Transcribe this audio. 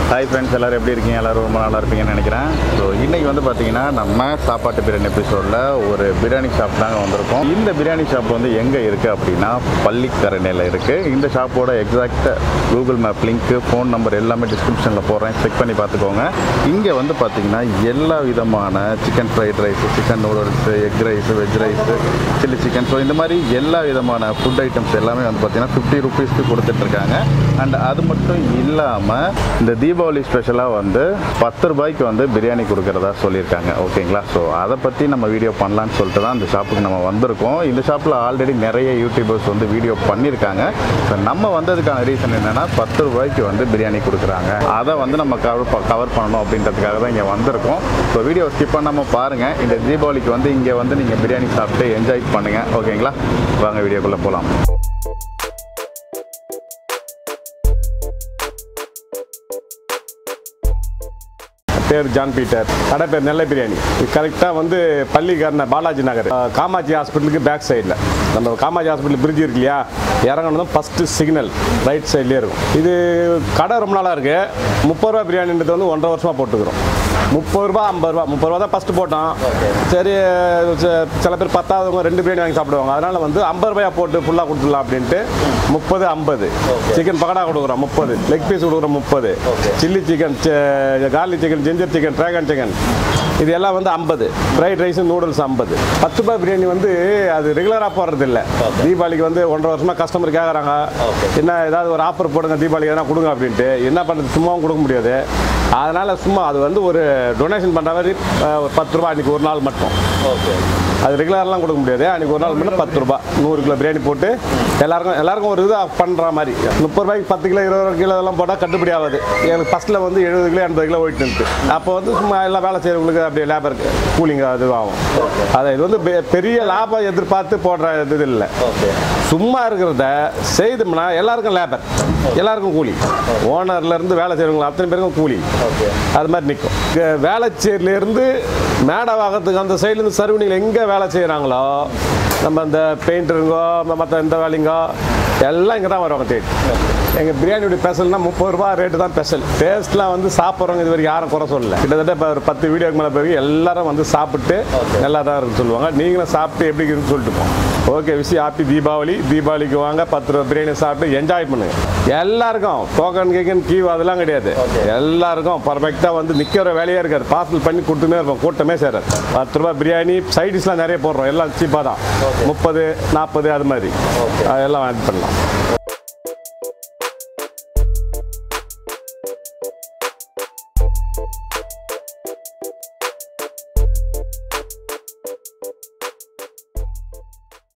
hi friends எல்லோரும் எப்படி இருக்கீங்க எல்லோரும் ரொம்ப நல்லா இருப்பீங்கன்னு நினைக்கிறேன் ஸோ இன்றைக்கி வந்து பார்த்தீங்கன்னா நம்ம சாப்பாட்டு பிரியாணி எபிசோடில் ஒரு பிரியாணி ஷாப் தாங்க வந்திருக்கோம் இந்த பிரியாணி ஷாப் வந்து எங்கே இருக்குது அப்படின்னா பள்ளிக்கரணையில் இருக்குது இந்த ஷாப்போட exact Google map link phone number எல்லாமே டிஸ்கிரிப்ஷனில் போடுறேன் செக் பண்ணி பார்த்துக்கோங்க இங்கே வந்து பார்த்தீங்கன்னா எல்லா விதமான chicken fried rice chicken noodles egg rice veg rice chilli chicken so இந்த மாதிரி எல்லா விதமான ஃபுட் ஐட்டம்ஸ் எல்லாமே வந்து பார்த்தீங்கன்னா ஃபிஃப்டி ருபீஸ்க்கு கொடுத்துட்ருக்காங்க அண்ட் அது மட்டும் இல்லாமல் இந்த தீபாவளி ஸ்பெஷலாக வந்து பத்து ரூபாய்க்கு வந்து பிரியாணி கொடுக்குறதா சொல்லியிருக்காங்க ஓகேங்களா ஸோ அதை பற்றி நம்ம வீடியோ பண்ணலான்னு சொல்லிட்டு தான் இந்த ஷாப்புக்கு நம்ம வந்திருக்கோம் இந்த ஷாப்பில் ஆல்ரெடி நிறைய யூடியூபர்ஸ் வந்து வீடியோ பண்ணியிருக்காங்க ஸோ நம்ம வந்ததுக்கான ரீசன் என்னென்னா பத்து ரூபாய்க்கு வந்து பிரியாணி கொடுக்குறாங்க அதை வந்து நம்ம கவர் கவர் பண்ணணும் அப்படின்றதுக்காக தான் இங்கே வந்திருக்கோம் ஸோ வீடியோ ஸ்கிப் பண்ணாமல் பாருங்கள் இந்த தீபாவளிக்கு வந்து இங்கே வந்து நீங்கள் பிரியாணி சாப்பிட்டு என்ஜாய் பண்ணுங்கள் ஓகேங்களா வாங்க வீடியோக்குள்ளே போகலாம் பேர் ஜான் பீட்டர் கடை பேர் நெல்லை பிரியாணி இது கரெக்டாக வந்து பள்ளிக்கரண பாலாஜி நகர் அஹ், காமாட்சி ஹாஸ்பிட்டலுக்கு பேக் சைடில் நம்ம காமாட்சி ஹாஸ்பிட்டல் பிரிட்ஜ் இருக்கு இல்லையா இறங்கணும் ஃபஸ்ட்டு சிக்னல் ரைட் சைட்லேயே இருக்கும் இது கடை ரொம்ப நாளாக இருக்குது முப்பது ரூபா பிரியாணின்றது வந்து ஒன்றரை வருஷமாக போட்டுக்கிறோம் முப்பது ரூபா ஐம்பது ரூபா முப்பது ரூபா தான் ஃபஸ்ட்டு போட்டோம் சரி ச- சில பேர் பத்தாவதுவங்க ரெண்டு பிரியாணி வாங்கி சாப்பிடுவாங்க அதனால் வந்து ஐம்பது ரூபாயா போட்டு ஃபுல்லாக கொடுத்துடலாம் அப்படின்ட்டு முப்பது ஐம்பது சிக்கன் பக்கடா கொடுக்குறோம் முப்பது லெக் பீஸ் கொடுக்குறோம் முப்பது chilli chicken garlic chicken ginger chicken dragon chicken இது எல்லாம் வந்து ஐம்பது ஃப்ரைட் ரைஸ் நூடுல்ஸ் ஐம்பது பத்து ரூபாய் பிரியாணி வந்து அது ரெகுலராக போடுறது இல்லை தீபாவளிக்கு வந்து ஒன்றரை வருஷமாக கஸ்டமர் கேட்குறாங்க என்ன ஏதாவது ஒரு ஆஃபர் போடுங்க தீபாவளிக்கு எதனா கொடுங்க அப்படின்ட்டு என்ன பண்ணுறது சும்மாவும் கொடுக்க முடியாது அதனால் சும்மா அது வந்து ஒரு டொனேஷன் பண்ணுற மாதிரி அஹ், ஒரு பத்து ரூபா அன்றைக்கி ஒரு நாள் மட்டும் அது ரெகுலர்லாம் கொடுக்க முடியாது அன்றைக்கி ஒரு நாள் மட்டும் பத்து ரூபா நூறு கிலோ பிரியாணி போட்டு எல்லாருக்கும் எல்லாருக்கும் ஒரு இதாக பண்ணுற மாதிரி முப்பது ரூபாய்க்கு பத்து கிலோ இருபது கிலோ எல்லாம் போட்டால் கட்டுப்படி ஆகாது எனக்கு ஃபஸ்ட்டில் வந்து எழுபது கிலோ எண்பது கிலோ போயிட்டு இருந்துச்சு அப்போ வந்து சும்மா எல்லாம் வேலை செய்கிறவங்களுக்கு அப்படியே லேபருக்கு கூலிங் அது ஆகும் அதை இது வந்து பெ- பெரிய லாபம் எதிர்பார்த்து போடுற இது இல்லை சும்மா இருக்கிறத செய்தோம்னா எல்லாருக்கும் லேபர் எல்லாருக்கும் கூலி ஓனர்லேருந்து வேலை செய்கிறவங்க அத்தனை பேருக்கும் கூலி அது மாதிரி நிற்கும் வேலைச்சேரியிலேருந்து மேடவாகத்துக்கு அந்த சைட்லேருந்து சர்வனில் எங்கே வேலை செய்கிறாங்களோ நம்ம இந்த பெயிண்டருங்கோ மற்ற இந்த வேலைங்கோ எல்லாம் இங்கே தான் வருவாங்க தேடி எங்கள் பிரியாணியோட ஸ்பெஷல்னா முப்பது ரூபா ரேட்டு தான் ஸ்பெஷல் டேஸ்ட்லாம் வந்து சாப்பிட்றவங்க இது வரைக்கும் யாரும் குறை சொல்லல கிட்டத்தட்ட இப்போ ஒரு பத்து வீடியோக்கு மேலே போய் எல்லாரும் வந்து சாப்பிட்டு நல்லா தான் இருக்குன்னு சொல்லுவாங்க நீங்களும் சாப்பிட்டு எப்படி இருக்குன்னு சொல்லிட்டு போங்க ஓகே விஷயம் ஹாப்பி தீபாவளி தீபாவளிக்கு வாங்க பத்து ரூபா பிரியாணி சாப்பிட்டு என்ஜாய் பண்ணுங்க எல்லாருக்கும் டோக்கன் கேக்கன் கீ அதெல்லாம் கிடையாது எல்லாருக்கும் பர்ஃபெக்டாக வந்து நிற்கிற வேலையே இருக்காது பார்சல் பண்ணி கொடுத்துனே இருப்போம் கூட்டமே சேராது பத்து ரூபா பிரியாணி சைடிஷ்லாம் நிறைய போடுறோம் எல்லாம் சீப்பாக தான் முப்பது நாற்பது அது மாதிரி அதெல்லாம் ஆட் பண்ணலாம்